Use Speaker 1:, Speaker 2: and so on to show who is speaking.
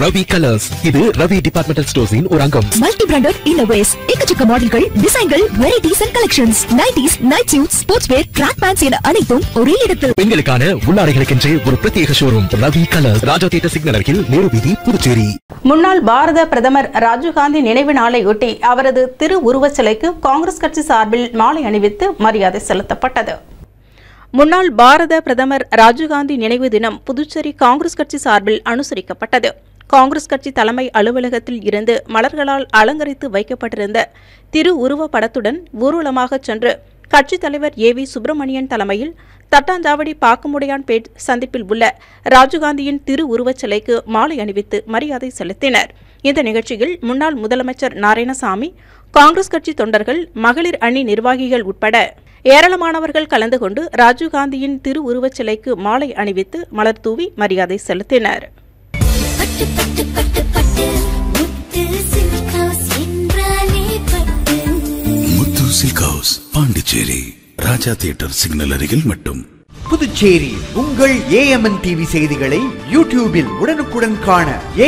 Speaker 1: Ravi colours இது Ravi departmental ஸ்டோர்ஸின் ஒரு அங்கம்
Speaker 2: மல்டி பிராண்டட் இன்னோவேஸ் எக்கச்சக்க மாடல்கள் டிசைன்கள் varieties and collections nighties night suit sports wear track pants என அனைத்தும் ஒரே இடத்தில்
Speaker 1: பெண்களுக்கான உள்ளாடைகளுக்கென்றே ஒரு பிரத்யேக showroom Ravi colours Raja theatre signal அருகில் நேரு வீதி புதுச்சேரி
Speaker 3: முன்னாள் பாரத பிரதமர் ராஜீவ்காந்தி நினைவு நாளையொட்டி அவரது திரு உருவச் சிலைக்கு காங்கிரஸ் கட்சி சார்பில் மாலை அணிவித்து மரியாதை செலுத்தப்பட்டது முன்னாள் பாரத பிரதமர் ராஜீவ்காந்தி நினைவு தினம் புதுச்சேரி காங்கிரஸ் கட்சி சார்பில் அனுசரிக்கப்பட்டது காங்கிரஸ் கட்சி தலைமை அலுவலகத்தில் இருந்து மலர்களால் அலங்கரித்து வைக்கப்பட்டிருந்த திரு உருவ படத்துடன் ஊர்வலமாக சென்று கட்சித் தலைவர் ஏ வி சுப்பிரமணியன் தலைமையில் தட்டாஞ்சாவடி பாக்குமுடையான்பேட் சந்திப்பில் உள்ள ராஜீவ்காந்தியின் திரு உருவச் சிலைக்கு மாலை அணிவித்து மரியாதை செலுத்தினர் இந்த நிகழ்ச்சியில் முன்னாள் முதலமைச்சர் நாராயணசாமி காங்கிரஸ் கட்சி தொண்டர்கள் மகளிர் அணி நிர்வாகிகள் உட்பட ஏராளமானவர்கள் கலந்து கொண்டு ராஜீவ்காந்தியின் திரு உருவச் சிலைக்கு மாலை அணிவித்து மலர் தூவி மரியாதை செலுத்தினர்
Speaker 4: பட்டு பட்டு பட்டு பட்டு முத்து சில்க் ஹவுஸ் என்றாலே பட்டு
Speaker 5: Muthu silk house Pondicherry Raja theatre signal அருகில் மட்டும்
Speaker 6: புதுச்சேரி உங்கள் ஏஎம்என் டிவி செய்திகளை யூடியூபில் உடனுக்குடன் காண